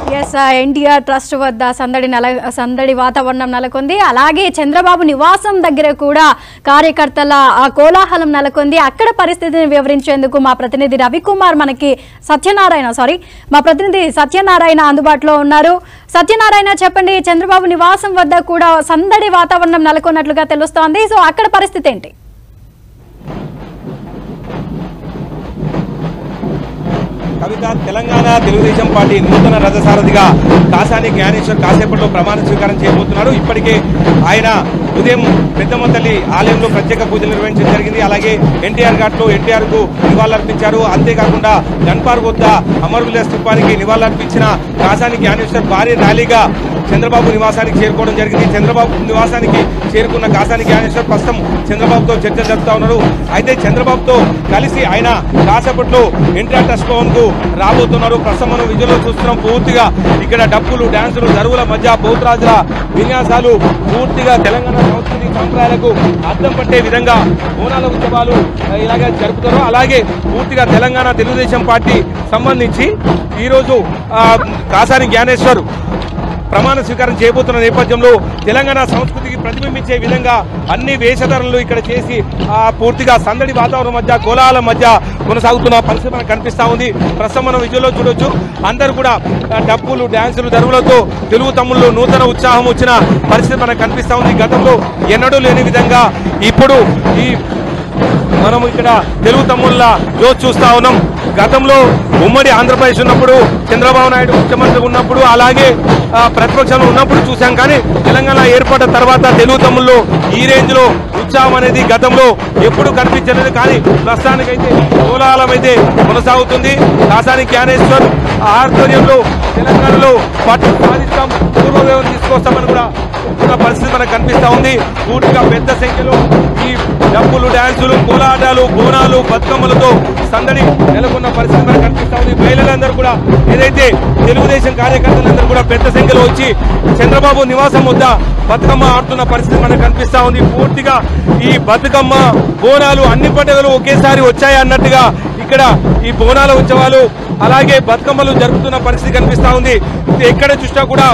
yes NTR trust వద్ద సందడి నెల సందడి వాతావరణం నెలకొంది అలాగే చంద్రబాబు నివాసం దగ్గర కూడా కార్యకర్తల ఆ కోలాహలం నెలకొంది అక్కడ పరిస్థితిని వివరించేందుకు మా ప్రతినిధి రవికుమార్ మనకి సత్యనారాయణ సారీ మా ప్రతినిధి సత్యనారాయణ అందుబాటులో ఉన్నారు సత్యనారాయణ చెప్పండి చంద్రబాబు నివాసం వద్ద కూడా సందడి వాతావరణం నెలకొన్నట్లుగా తెలుస్తోంది సో అక్కడ పరిస్థితి ఏంటి కవిత తెలంగాణ తెలుగుదేశం పార్టీ నూతన రథసారథిగా కాసాని జ్ఞానేశ్వర్ కాసేపట్లో ప్రమాణ స్వీకారం చేయబోతున్నారు ఇప్పటికే ఆయన ఉదయం పెద్దమ్మ తల్లి ఆలయంలో ప్రత్యేక పూజలు నిర్వహించడం జరిగింది అలాగే ఎన్టీఆర్ ఘాట్లో ఎన్టీఆర్ కు నివాళులర్పించారు అంతేకాకుండా గన్పార్ వద్ద అమరుల స్థూపానికి నివాళులర్పించిన కాసాని జ్ఞానేశ్వర్ భారీ ర్యాలీగా చంద్రబాబు నివాసానికి చేరుకోవడం జరిగింది చంద్రబాబు నివాసానికి చేరుకున్న కాసాని జ్ఞానేశ్వర్ ప్రస్తుతం చంద్రబాబుతో చర్చ జరుపుతా ఉన్నారు అయితే చంద్రబాబుతో కలిసి ఆయన కాసేపట్లో ఎన్టీఆర్ ట్రస్ట్ భవన్ కు రాబోతున్నారు ప్రస్తుతం మనం విజువల్లో చూస్తున్నాం పూర్తిగా ఇక్కడ డప్పులు డాన్సులు దరువుల మధ్య బౌద్ధరాజుల విన్యాసాలు పూర్తిగా తెలంగాణ సంస్కృతి సాంప్రదాయాలకు అర్థం పట్టే విధంగా బోనాల ఉత్సవాలు ఆ, ఇలాగే జరుపుతారు అలాగే పూర్తిగా తెలంగాణ తెలుగుదేశం పార్టీ సంబంధించి ఈరోజు ఆ, కాసాని జ్ఞానేశ్వర్ ప్రమాణ స్వీకారం చేయబోతున్న నేపథ్యంలో తెలంగాణ సంస్కృతికి ప్రతిబింబించే విధంగా అన్ని వేషధారణలు ఇక్కడ చేసి ఆ, పూర్తిగా సందడి వాతావరణం మధ్య కోలాహలం మధ్య కొనసాగుతున్న పరిస్థితి మనకు కనిపిస్తా ఉంది ప్రస్తుతం మనం విజువల్లో చూడొచ్చు అందరూ కూడా ఆ, డప్పులు డ్యాన్సులు దరువులతో తెలుగు తమ్ముళ్ళు నూతన ఉత్సాహం వచ్చిన పరిస్థితి మనకు కనిపిస్తా ఉంది గతంలో ఎన్నడూ లేని విధంగా ఇప్పుడు ఈ మనం ఇక్కడ తెలుగు తమ్ముళ్ళ జోష్ చూస్తా ఉన్నాం గతంలో ఉమ్మడి ఆంధ్రప్రదేశ్ ఉన్నప్పుడు చంద్రబాబు నాయుడు ముఖ్యమంత్రి ఉన్నప్పుడు అలాగే ఆ, ప్రతిపక్షంలో ఉన్నప్పుడు చూసాం కానీ తెలంగాణ ఏర్పడ్డ తర్వాత తెలుగు తమ్ముళ్ళు ఈ రేంజ్ లో ఉత్సాహం అనేది గతంలో ఎప్పుడు కనిపించలేదు కానీ ప్రస్తుతానికైతే కోలాహలం అయితే కొనసాగుతుంది కాసాని జ్ఞానేశ్వర్ ఆధ్వర్యంలో తెలంగాణలో పట్టు సాధిస్తాం పూర్వవేవం తీసుకొస్తామని కూడా చెప్తున్న పరిస్థితి మనకు కనిపిస్తా ఉంది పూర్తిగా పెద్ద సంఖ్యలో ఈ డప్పులు డ్యాన్సులు కోలాటాలు బోనాలు బతుకమ్మలతో సందడి నెలకొన్న పరిస్థితి మనకు కనిపిస్తా ఉంది మహిళలందరూ కూడా ఏదైతే తెలుగుదేశం కార్యకర్తలందరూ కూడా పెద్ద సంఖ్యలో వచ్చి చంద్రబాబు నివాసం వద్ద బతుకమ్మ ఆడుతున్న పరిస్థితి మనకు కనిపిస్తా ఉంది పూర్తిగా ఈ బతుకమ్మ బోనాలు అన్ని పండుగలు ఒకేసారి వచ్చాయి అన్నట్టుగా ఇక్కడ ఈ బోనాల ఉత్సవాలు అలాగే బతుకమ్మలు జరుపుతున్న పరిస్థితి కనిపిస్తా ఉంది ఎక్కడ చూసినా కూడా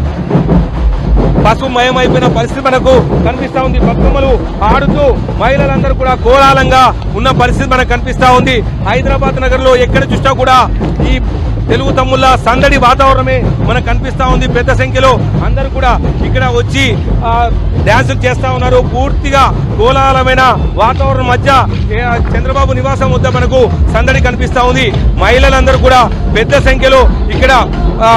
పసుపు మయం అయిపోయిన పరిస్థితి మనకు కనిపిస్తా ఉంది బతుకమ్మలు ఆడుతూ మహిళలందరూ కూడా కోలాహలంగా ఉన్న పరిస్థితి మనకు కనిపిస్తా ఉంది హైదరాబాద్ నగరంలో ఎక్కడ చూసినా కూడా ఈ తెలుగు తమ్ముళ్ళ సందడి వాతావరణమే మనకు కనిపిస్తా ఉంది పెద్ద సంఖ్యలో అందరూ కూడా ఇక్కడ వచ్చి ఆ, డ్యాన్సులు చేస్తా ఉన్నారు పూర్తిగా కోలాహలమైన వాతావరణం మధ్య ఏ, చంద్రబాబు నివాసం వద్ద మనకు సందడి కనిపిస్తా ఉంది మహిళలందరూ కూడా పెద్ద సంఖ్యలో ఇక్కడ ఆ,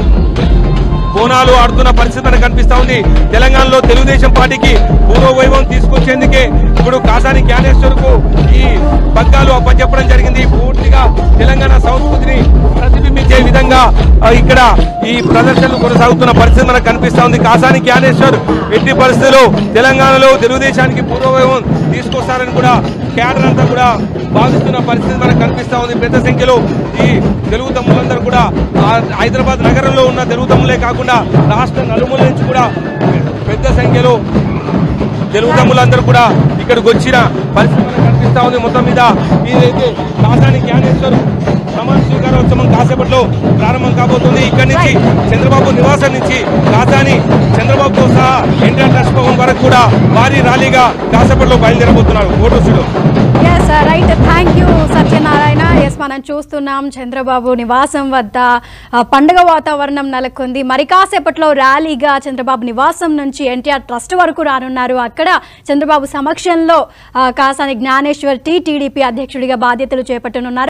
బోనాలు ఆడుతున్న పరిస్థితి మనకు కనిపిస్తా ఉంది తెలంగాణలో తెలుగుదేశం పార్టీకి పూర్వ వైభవం తీసుకొచ్చేందుకే ఇప్పుడు కాసాని జ్ఞానేశ్వర్ కు ఈ పగ్గాలు అప్పచెప్పడం జరిగింది పూర్తిగా తెలంగాణ సంస్కృతిని ప్రతిబింబించే విధంగా ఆ, ఇక్కడ ఈ ప్రదర్శనలు కొనసాగుతున్న పరిస్థితి మనకు కనిపిస్తా ఉంది కాసాని జ్ఞానేశ్వర్ ఎట్టి పరిస్థితుల్లో తెలంగాణలో తెలుగుదేశానికి పూర్వ వైభవం తీసుకొస్తారని కూడా కేడర్ అంతా కూడా భావిస్తున్న పరిస్థితి మనకు కనిపిస్తా ఉంది పెద్ద సంఖ్యలో ఈ తెలుగు తమ్ములందరూ కూడా ఆ హైదరాబాద్ నగరంలో ఉన్న తెలుగు తమ్ములే కాకుండా రాష్ట్ర నలుమూల నుంచి కూడా పెద్ద సంఖ్యలో తెలుగు తమ్ములందరూ కూడా ఇక్కడికి వచ్చిన పరిస్థితి మనకు కనిపిస్తా ఉంది మొత్తం మీద ఇదైతే కాసాని జ్ఞానేశ్వర్ ప్రమాణ స్వీకారోత్సవం కాసేపట్లో ప్రారంభం కాబోతుంది ఇక్కడి నుంచి చంద్రబాబు నివాసం నుంచి కాసాని చంద్రబాబుతో సహా ఎన్టీఆర్ ట్రస్ట్ భవన్ వరకు కూడా భారీ ర్యాలీగా కాసేపట్లో బయలుదేరబోతున్నారు ఓటర్సులు yes right thank you Satyanarayana yes మనం చూస్తున్నాం చంద్రబాబు నివాసం వద్ద ఆ, పండుగ వాతావరణం నెలకొంది మరి కాసేపట్లో ర్యాలీగా చంద్రబాబు నివాసం నుంచి ఎన్టీఆర్ ట్రస్ట్ వరకు రానున్నారు అక్కడ చంద్రబాబు సమక్షంలో ఆ, కాసాని జ్ఞానేశ్వర్ టీ టీడీపీ అధ్యక్షుడిగా బాధ్యతలు చేపట్టనున్నారు